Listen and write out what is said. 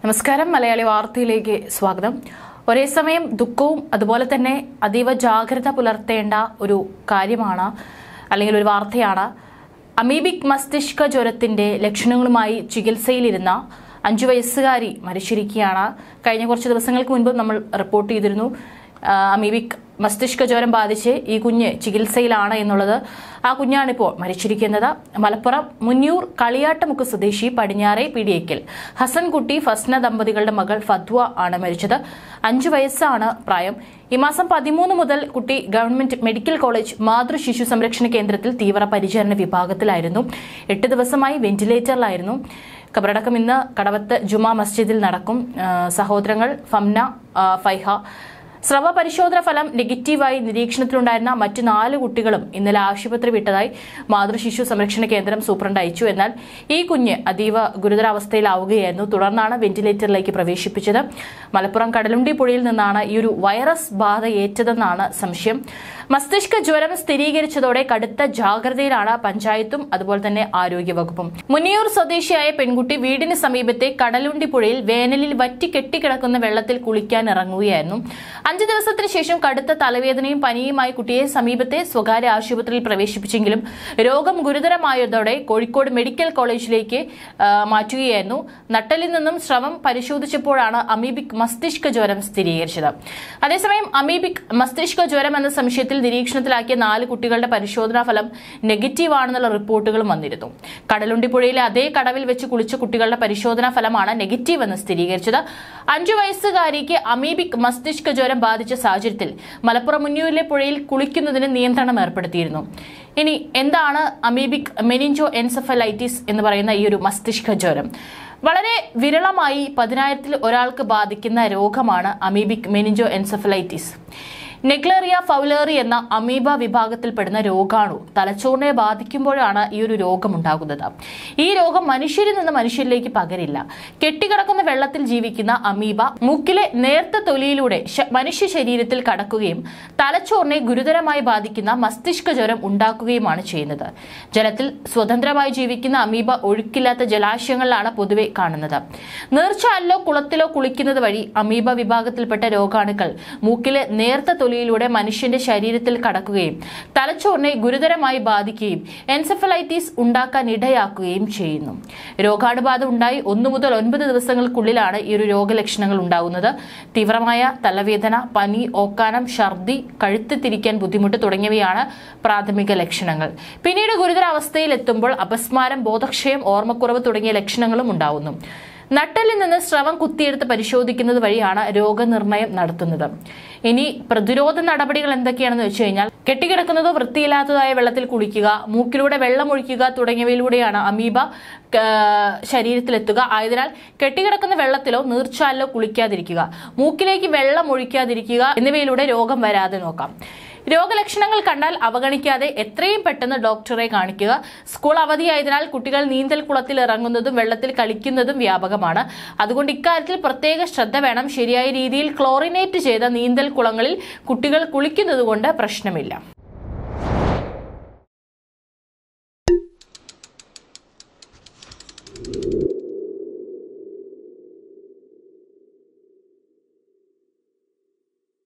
നമസ്കാരം മലയാളി വാർത്തയിലേക്ക് സ്വാഗതം ഒരേ സമയം ദുഃഖവും അതുപോലെ തന്നെ അതീവ ജാഗ്രത പുലർത്തേണ്ട ഒരു കാര്യമാണ് അല്ലെങ്കിൽ ഒരു വാർത്തയാണ് അമീബിക് മസ്തിഷ്ക ജ്വരത്തിന്റെ ലക്ഷണങ്ങളുമായി ചികിത്സയിലിരുന്ന അഞ്ചു വയസ്സുകാരി മരിച്ചിരിക്കുകയാണ് കഴിഞ്ഞ കുറച്ച് ദിവസങ്ങൾക്ക് മുൻപ് നമ്മൾ റിപ്പോർട്ട് ചെയ്തിരുന്നു ആ, അമീബിക് മസ്തിഷ്ക ജ്വരം ബാധിച്ച് ഈ കുഞ്ഞ് ചികിത്സയിലാണ് എന്നുള്ളത് ആ കുഞ്ഞാണിപ്പോൾ മരിച്ചിരിക്കുന്നത് മലപ്പുറം മുന്നിയൂർ കളിയാട്ടമുക്ക് സ്വദേശി പടിഞ്ഞാറെ പിടിയേക്കൽ ഹസൻകുട്ടി ഫസ്ന ദമ്പതികളുടെ മകൾ ഫത്വ ആണ് മരിച്ചത് അഞ്ചു വയസ്സാണ് പ്രായം ഈ മാസം പതിമൂന്ന് മുതൽ കുട്ടി ഗവൺമെന്റ് മെഡിക്കൽ കോളേജ് മാതൃ ശിശു സംരക്ഷണ കേന്ദ്രത്തിൽ തീവ്ര പരിചരണ വിഭാഗത്തിലായിരുന്നു എട്ട് ദിവസമായി വെന്റിലേറ്ററിലായിരുന്നു കബറടക്കം ഇന്ന് കടവത്ത് ജുമാ മസ്ജിദിൽ നടക്കും ആ, സഹോദരങ്ങൾ ഫംന ആ, ഫൈഹ സ്രവ പരിശോധന ഫലം നെഗറ്റീവായി നിരീക്ഷണത്തിലുണ്ടായിരുന്ന മറ്റു നാല് കുട്ടികളും ഇന്നലെ ആശുപത്രി വിട്ടതായി മാതൃശിശു സംരക്ഷണ കേന്ദ്രം സൂപ്രണ്ട് അയച്ചു എന്നാൽ ഈ കുഞ്ഞ് അതീവ ഗുരുതരാവസ്ഥയിലാവുകയായിരുന്നു തുടർന്നാണ് വെന്റിലേറ്ററിലേക്ക് പ്രവേശിപ്പിച്ചത് മലപ്പുറം കടലുണ്ടി പുഴയിൽ നിന്നാണ് ഈ ഒരു വൈറസ് ബാധ ഏറ്റതെന്നാണ് സംശയം മസ്തിഷ്ക ജ്വരം സ്ഥിരീകരിച്ചതോടെ കടുത്ത ജാഗ്രതയിലാണ് പഞ്ചായത്തും അതുപോലെ തന്നെ ആരോഗ്യവകുപ്പും മുന്നിയൂർ സ്വദേശിയായ പെൺകുട്ടി വീടിന് സമീപത്തെ കടലുണ്ടി പുഴയിൽ വേനലിൽ വറ്റി കെട്ടിക്കിടക്കുന്ന വെള്ളത്തിൽ കുളിക്കാൻ ഇറങ്ങുകയായിരുന്നു അഞ്ചു ദിവസത്തിന് ശേഷം കടുത്ത തലവേദനയും പനിയുമായി കുട്ടിയെ സമീപത്തെ സ്വകാര്യ ആശുപത്രിയിൽ പ്രവേശിപ്പിച്ചെങ്കിലും രോഗം ഗുരുതരമായതോടെ കോഴിക്കോട് മെഡിക്കൽ കോളേജിലേക്ക് ആ, മാറ്റുകയായിരുന്നു നട്ടലിൽ നിന്നും സ്രവം പരിശോധിച്ചപ്പോഴാണ് അമീബിക് മസ്തിഷ്ക ജ്വരം സ്ഥിരീകരിച്ചത് അതേസമയം അമീബിക് മസ്തിഷ്ക ജ്വരം എന്ന സംശയത്തിൽ നിരീക്ഷണത്തിലാക്കിയ നാല് കുട്ടികളുടെ പരിശോധനാ ഫലം നെഗറ്റീവ് ആണെന്നുള്ള റിപ്പോർട്ടുകളും വന്നിരുന്നു കടലുണ്ടി പുഴയിലെ അതേ കടവിൽ വെച്ച് കുളിച്ച കുട്ടികളുടെ പരിശോധനാ ഫലമാണ് നെഗറ്റീവ് എന്ന് സ്ഥിരീകരിച്ചത് അഞ്ചു വയസ്സുകാരിക്ക് അമീബിക് മസ്തിഷ്ക ജ്വരം ബാധിച്ച സാഹചര്യത്തിൽ മലപ്പുറം മുന്നിയൂരിലെ പുഴയിൽ കുളിക്കുന്നതിന് നിയന്ത്രണം ഏർപ്പെടുത്തിയിരുന്നു ഇനി എന്താണ് അമീബിക് മെനിഞ്ചോ എൻസെഫലൈറ്റിസ് എന്ന് പറയുന്ന ഈ ഒരു മസ്തിഷ്ക ജ്വരം വളരെ വിരളമായി പതിനായിരത്തിൽ ഒരാൾക്ക് ബാധിക്കുന്ന രോഗമാണ് amoebic meningoencephalitis Naegleria fowleri എന്ന അമീബ വിഭാഗത്തിൽപ്പെടുന്ന രോഗാണു തലച്ചോറിനെ ബാധിക്കുമ്പോഴാണ് ഈ ഒരു രോഗം ഉണ്ടാകുന്നത് ഈ രോഗം മനുഷ്യരിൽ നിന്ന് മനുഷ്യരിലേക്ക് പകരില്ല കെട്ടിക്കിടക്കുന്ന വെള്ളത്തിൽ ജീവിക്കുന്ന അമീബ മൂക്കിലെ നേർത്ത തൊലിയിലൂടെ ശ- മനുഷ്യ ശരീരത്തിൽ കടക്കുകയും തലച്ചോറിനെ ഗുരുതരമായി ബാധിക്കുന്ന മസ്തിഷ്ക ജ്വരം ഉണ്ടാക്കുകയുമാണ് ചെയ്യുന്നത് ജലത്തിൽ സ്വതന്ത്രമായി ജീവിക്കുന്ന അമീബ ഒഴുക്കില്ലാത്ത ജലാശയങ്ങളിലാണ് പൊതുവെ കാണുന്നത് നീർച്ചാലിലോ കുളത്തിലോ കുളിക്കുന്നത് വഴി അമീബ വിഭാഗത്തിൽപ്പെട്ട രോഗാണുക്കൾ മൂക്കിലെ നേർത്ത തൊലിയിലൂടെ മനുഷ്യന്റെ ശരീരത്തിൽ കടക്കുകയും തലച്ചോറിനെ ഗുരുതരമായി ബാധിക്കുകയും എൻസെഫലൈറ്റിസ് ഉണ്ടാക്കാൻ ഇടയാക്കുകയും ചെയ്യുന്നു രോഗാണുബാധ ഉണ്ടായി ഒന്നു മുതൽ ഒൻപത് ദിവസങ്ങൾക്കുള്ളിലാണ് ഈ ഒരു രോഗലക്ഷണങ്ങൾ ഉണ്ടാകുന്നത് തീവ്രമായ തലവേദന പനി ഓക്കാനം ഛർദി കഴുത്ത് തിരിക്കാൻ ബുദ്ധിമുട്ട് തുടങ്ങിയവയാണ് പ്രാഥമിക ലക്ഷണങ്ങൾ പിന്നീട് ഗുരുതരാവസ്ഥയിൽ എത്തുമ്പോൾ അപസ്മാരം ബോധക്ഷയം ഓർമ്മക്കുറവ് തുടങ്ങിയ ലക്ഷണങ്ങളും ഉണ്ടാവുന്നു നട്ടലിൽ നിന്ന് സ്രവം കുത്തിയെടുത്ത് പരിശോധിക്കുന്നത് വഴിയാണ് രോഗനിർണയം നടത്തുന്നത് ഇനി പ്രതിരോധ നടപടികൾ എന്തൊക്കെയാണെന്ന് വെച്ച് കഴിഞ്ഞാൽ കെട്ടിക്കിടക്കുന്നതോ വൃത്തിയില്ലാത്തതായ വെള്ളത്തിൽ കുളിക്കുക മൂക്കിലൂടെ വെള്ളം ഒഴിക്കുക തുടങ്ങിയവയിലൂടെയാണ് അമീബ ആ, ശരീരത്തിലെത്തുക ആയതിനാൽ കെട്ടിക്കിടക്കുന്ന വെള്ളത്തിലോ നീർച്ചാലിലോ കുളിക്കാതിരിക്കുക മൂക്കിലേക്ക് വെള്ളം ഒഴിക്കാതിരിക്കുക എന്നിവയിലൂടെ രോഗം വരാതെ നോക്കാം രോഗലക്ഷണങ്ങൾ കണ്ടാൽ അവഗണിക്കാതെ എത്രയും പെട്ടെന്ന് ഡോക്ടറെ കാണിക്കുക സ്കൂൾ അവധിയായതിനാൽ കുട്ടികൾ നീന്തൽ കുളത്തിൽ ഇറങ്ങുന്നതും വെള്ളത്തിൽ കളിക്കുന്നതും വ്യാപകമാണ് അതുകൊണ്ട് ഇക്കാര്യത്തിൽ പ്രത്യേക ശ്രദ്ധ വേണം ശരിയായ രീതിയിൽ ക്ലോറിനേറ്റ് ചെയ്ത നീന്തൽ കുളങ്ങളിൽ കുട്ടികൾ കുളിക്കുന്നതുകൊണ്ട് പ്രശ്നമില്ല